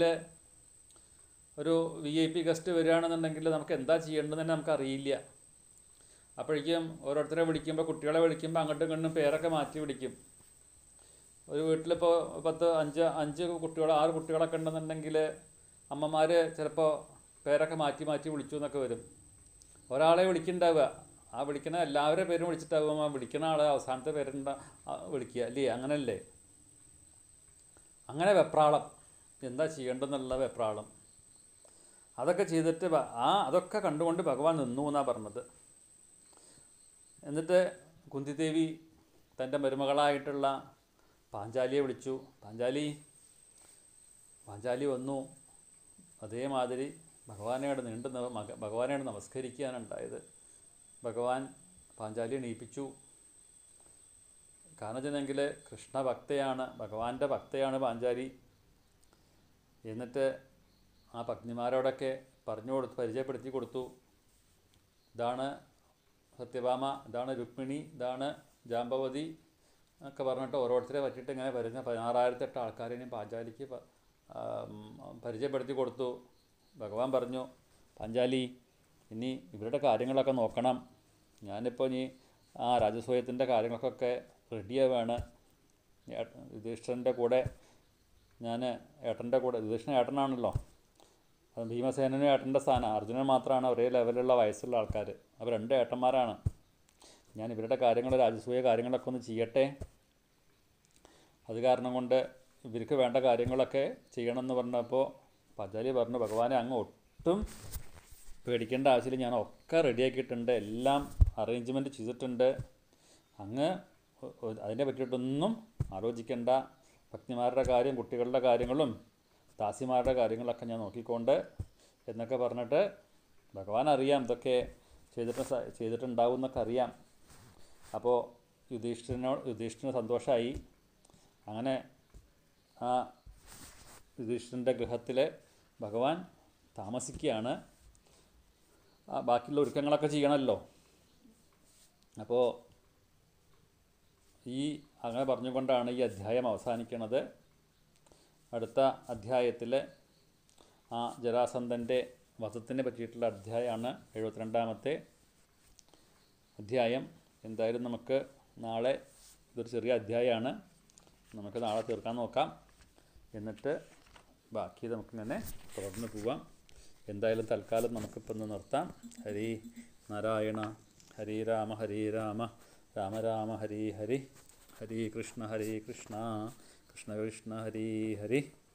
ഒരു വി ഐ പി ഗസ്റ്റ് വരികയാണെന്നുണ്ടെങ്കിൽ നമുക്ക് എന്താ ചെയ്യേണ്ടതെന്ന് തന്നെ നമുക്ക് അറിയില്ല അപ്പോഴേക്കും ഓരോരുത്തരെ വിളിക്കുമ്പോൾ കുട്ടികളെ വിളിക്കുമ്പോൾ അങ്ങോട്ടും ഇങ്ങോട്ടും പേരൊക്കെ മാറ്റി വിളിക്കും ഒരു വീട്ടിലിപ്പോൾ പത്ത് അഞ്ച് അഞ്ച് കുട്ടികൾ ആറ് കുട്ടികളൊക്കെ ഉണ്ടെന്നുണ്ടെങ്കിൽ അമ്മമാർ ചിലപ്പോൾ പേരൊക്കെ മാറ്റി മാറ്റി വിളിച്ചു എന്നൊക്കെ വരും ഒരാളെ വിളിക്കുന്നുണ്ടാവുക ആ വിളിക്കണ എല്ലാവരുടെ പേരും വിളിച്ചിട്ടാവും ആ വിളിക്കണ ആൾ അവസാനത്തെ പേരുണ്ട വിളിക്കുക അല്ലേ അങ്ങനല്ലേ അങ്ങനെ വെപ്രാളം എന്താ ചെയ്യേണ്ടതെന്നുള്ള വെപ്രാളം അതൊക്കെ ചെയ്തിട്ട് ആ അതൊക്കെ കണ്ടുകൊണ്ട് ഭഗവാൻ നിന്നു എന്നാണ് പറഞ്ഞത് എന്നിട്ട് കുന്തിദേവി തൻ്റെ മരുമകളായിട്ടുള്ള പാഞ്ചാലിയെ വിളിച്ചു പാഞ്ചാലി പാഞ്ചാലി വന്നു അതേമാതിരി ഭഗവാനെയോട് നീണ്ടു ഭഗവാനെയോട് നമസ്കരിക്കാനുണ്ടായത് ഭഗവാൻ പാഞ്ചാലി എണീപ്പിച്ചു കാരണം വെച്ചിട്ടുണ്ടെങ്കിൽ കൃഷ്ണഭക്തയാണ് ഭഗവാന്റെ ഭക്തയാണ് പാഞ്ചാലി എന്നിട്ട് ആ പത്നിമാരോടൊക്കെ പറഞ്ഞു കൊടുത്തു പരിചയപ്പെടുത്തി കൊടുത്തു ഇതാണ് സത്യഭാമ ഇതാണ് രുക്മിണി ഇതാണ് ജാമ്പവതി ഒക്കെ പറഞ്ഞിട്ട് ഓരോരുത്തരെ പറ്റിയിട്ട് ഇങ്ങനെ വരുന്ന പതിനാറായിരത്തെട്ട് ആൾക്കാരെയും പാഞ്ചാലിക്ക് പരിചയപ്പെടുത്തി കൊടുത്തു ഭഗവാൻ പറഞ്ഞു പാഞ്ചാലി ഇനി ഇവരുടെ കാര്യങ്ങളൊക്കെ നോക്കണം ഞാനിപ്പോൾ ഇനി ആ രാജസ്വയത്തിൻ്റെ കാര്യങ്ങൾക്കൊക്കെ റെഡിയാവാണ് യുധിഷ്ഠിരൻ്റെ കൂടെ ഞാൻ ഏട്ടൻ്റെ കൂടെ യുധിഷ്ഠിരൻ ഏട്ടനാണല്ലോ അത് ഭീമസേനനും ഏട്ടൻ്റെ സ്ഥാനം അർജുനൻ മാത്രമാണ് ഒരേ ലെവലുള്ള വയസ്സുള്ള ആൾക്കാർ അവർ രണ്ട് ഏട്ടന്മാരാണ് ഞാൻ ഇവരുടെ കാര്യങ്ങൾ രാജസൂയ കാര്യങ്ങളൊക്കെ ഒന്ന് ചെയ്യട്ടെ അത് കാരണം കൊണ്ട് ഇവർക്ക് വേണ്ട കാര്യങ്ങളൊക്കെ ചെയ്യണമെന്ന് പറഞ്ഞപ്പോൾ പജാലി പറഞ്ഞു ഭഗവാനെ അങ്ങ് ഒട്ടും പേടിക്കേണ്ട ആവശ്യമില്ല ഞാൻ ഒക്കെ റെഡിയാക്കിയിട്ടുണ്ട് എല്ലാം അറേഞ്ച്മെൻറ്റ് ചെയ്തിട്ടുണ്ട് അങ്ങ് അതിനെ പറ്റിയിട്ടൊന്നും ആലോചിക്കേണ്ട ഭക്തിമാരുടെ കാര്യം കുട്ടികളുടെ കാര്യങ്ങളും ദാസിമാരുടെ കാര്യങ്ങളൊക്കെ ഞാൻ നോക്കിക്കൊണ്ട് എന്നൊക്കെ പറഞ്ഞിട്ട് ഭഗവാൻ അറിയാം ഇതൊക്കെ ചെയ്തിട്ട് ചെയ്തിട്ടുണ്ടാവും എന്നൊക്കെ അറിയാം അപ്പോൾ യുധിഷ്ഠിരനോ യുധിഷ്ഠിരന് സന്തോഷമായി അങ്ങനെ ആ യുധിഷ്ഠിരൻ്റെ ഗൃഹത്തിൽ ഭഗവാൻ താമസിക്കുകയാണ് ബാക്കിയുള്ള ഒരുക്കങ്ങളൊക്കെ ചെയ്യണമല്ലോ അപ്പോൾ ഈ അങ്ങനെ പറഞ്ഞുകൊണ്ടാണ് ഈ അധ്യായം അവസാനിക്കുന്നത് അടുത്ത അധ്യായത്തിൽ ആ ജരാസന്ധൻ്റെ വധത്തിനെ പറ്റിയിട്ടുള്ള അധ്യായമാണ് എഴുപത്തിരണ്ടാമത്തെ അധ്യായം എന്തായാലും നമുക്ക് നാളെ ഇതൊരു ചെറിയ അധ്യായമാണ് നമുക്ക് നാളെ തീർക്കാൻ നോക്കാം എന്നിട്ട് ബാക്കി നമുക്കിങ്ങനെ തുടർന്ന് പോവാം എന്തായാലും തൽക്കാലം നമുക്കിപ്പോൾ ഒന്ന് നിർത്താം ഹരി നാരായണ ഹരി രാമ ഹരി രാമ രാമ രാമ ഹരി ഹരി ഹരി കൃഷ്ണ ഹരി കൃഷ്ണ കൃഷ്ണ കൃഷ്ണ ഹരി ഹരി